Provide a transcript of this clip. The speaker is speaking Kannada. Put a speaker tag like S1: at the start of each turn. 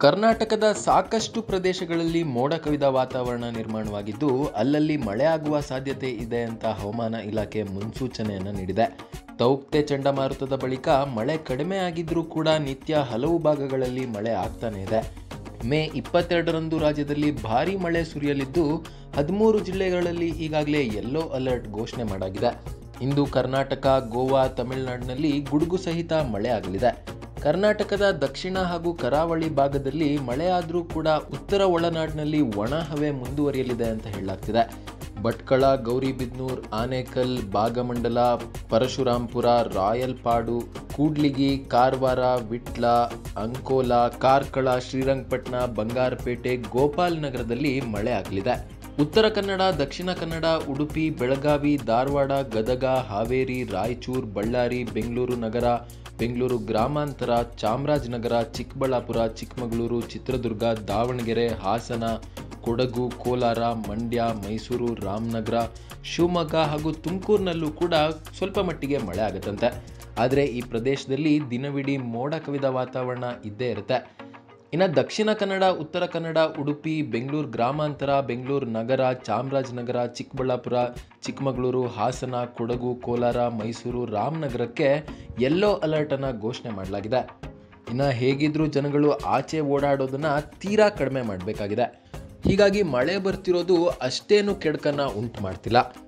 S1: ಕರ್ನಾಟಕದ ಸಾಕಷ್ಟು ಪ್ರದೇಶಗಳಲ್ಲಿ ಮೋಡ ಕವಿದ ವಾತಾವರಣ ನಿರ್ಮಾಣವಾಗಿದ್ದು ಅಲ್ಲಲ್ಲಿ ಮಳೆ ಆಗುವ ಸಾಧ್ಯತೆ ಇದೆ ಅಂತ ಹವಾಮಾನ ಇಲಾಖೆ ಮುನ್ಸೂಚನೆಯನ್ನು ನೀಡಿದೆ ತೌಕ್ತೆ ಚಂಡಮಾರುತದ ಬಳಿಕ ಮಳೆ ಕಡಿಮೆ ಆಗಿದ್ರೂ ಕೂಡ ನಿತ್ಯ ಹಲವು ಭಾಗಗಳಲ್ಲಿ ಮಳೆ ಆಗ್ತಾನೆ ಇದೆ ಮೇ ಇಪ್ಪತ್ತೆರಡರಂದು ರಾಜ್ಯದಲ್ಲಿ ಭಾರೀ ಮಳೆ ಸುರಿಯಲಿದ್ದು ಹದಿಮೂರು ಜಿಲ್ಲೆಗಳಲ್ಲಿ ಈಗಾಗಲೇ ಯೆಲ್ಲೋ ಅಲರ್ಟ್ ಘೋಷಣೆ ಮಾಡಾಗಿದೆ ಇಂದು ಕರ್ನಾಟಕ ಗೋವಾ ತಮಿಳುನಾಡಿನಲ್ಲಿ ಗುಡುಗು ಸಹಿತ ಮಳೆ ಆಗಲಿದೆ ಕರ್ನಾಟಕದ ದಕ್ಷಿಣ ಹಾಗೂ ಕರಾವಳಿ ಭಾಗದಲ್ಲಿ ಮಳೆ ಆದರೂ ಕೂಡ ಉತ್ತರ ಒಳನಾಡಿನಲ್ಲಿ ಒಣ ಹವೆ ಮುಂದುವರಿಯಲಿದೆ ಅಂತ ಹೇಳಲಾಗ್ತಿದೆ ಭಟ್ಕಳ ಗೌರಿಬಿದ್ನೂರ್ ಆನೇಕಲ್ ಭಾಗಮಂಡಲ ಪರಶುರಾಂಪುರ ರಾಯಲ್ಪಾಡು ಕೂಡ್ಲಿಗಿ ಕಾರವಾರ ವಿಟ್ಲ ಅಂಕೋಲಾ ಕಾರ್ಕಳ ಶ್ರೀರಂಗಪಟ್ಟಣ ಬಂಗಾರಪೇಟೆ ಗೋಪಾಲ್ ನಗರದಲ್ಲಿ ಮಳೆ ಆಗಲಿದೆ ಉತ್ತರ ಕನ್ನಡ ದಕ್ಷಿಣ ಕನ್ನಡ ಉಡುಪಿ ಬೆಳಗಾವಿ ಧಾರವಾಡ ಗದಗ ಹಾವೇರಿ ರಾಯಚೂರು ಬಳ್ಳಾರಿ ಬೆಂಗಳೂರು ನಗರ ಬೆಂಗಳೂರು ಗ್ರಾಮಾಂತರ ಚಾಮರಾಜನಗರ ಚಿಕ್ಕಬಳ್ಳಾಪುರ ಚಿಕ್ಕಮಗಳೂರು ಚಿತ್ರದುರ್ಗ ದಾವಣಗೆರೆ ಹಾಸನ ಕೊಡಗು ಕೋಲಾರ ಮಂಡ್ಯ ಮೈಸೂರು ರಾಮನಗರ ಶಿವಮೊಗ್ಗ ಹಾಗೂ ತುಮಕೂರಿನಲ್ಲೂ ಕೂಡ ಸ್ವಲ್ಪ ಮಟ್ಟಿಗೆ ಮಳೆ ಆಗುತ್ತಂತೆ ಆದರೆ ಈ ಪ್ರದೇಶದಲ್ಲಿ ದಿನವಿಡೀ ಮೋಡ ಕವಿದ ವಾತಾವರಣ ಇದ್ದೇ ಇರುತ್ತೆ ಇನ್ನು ದಕ್ಷಿಣ ಕನ್ನಡ ಉತ್ತರ ಕನ್ನಡ ಉಡುಪಿ ಬೆಂಗಳೂರು ಗ್ರಾಮಾಂತರ ಬೆಂಗಳೂರು ನಗರ ಚಾಮರಾಜನಗರ ಚಿಕ್ಕಬಳ್ಳಾಪುರ ಚಿಕ್ಕಮಗಳೂರು ಹಾಸನ ಕೊಡಗು ಕೋಲಾರ ಮೈಸೂರು ರಾಮನಗರಕ್ಕೆ ಯೆಲ್ಲೋ ಅಲರ್ಟನ್ನು ಘೋಷಣೆ ಮಾಡಲಾಗಿದೆ ಇನ್ನು ಹೇಗಿದ್ರೂ ಜನಗಳು ಆಚೆ ಓಡಾಡೋದನ್ನು ತೀರಾ ಕಡಿಮೆ ಮಾಡಬೇಕಾಗಿದೆ ಹೀಗಾಗಿ ಮಳೆ ಬರ್ತಿರೋದು ಅಷ್ಟೇನು ಕೆಡಕನ್ನು ಉಂಟು ಮಾಡ್ತಿಲ್ಲ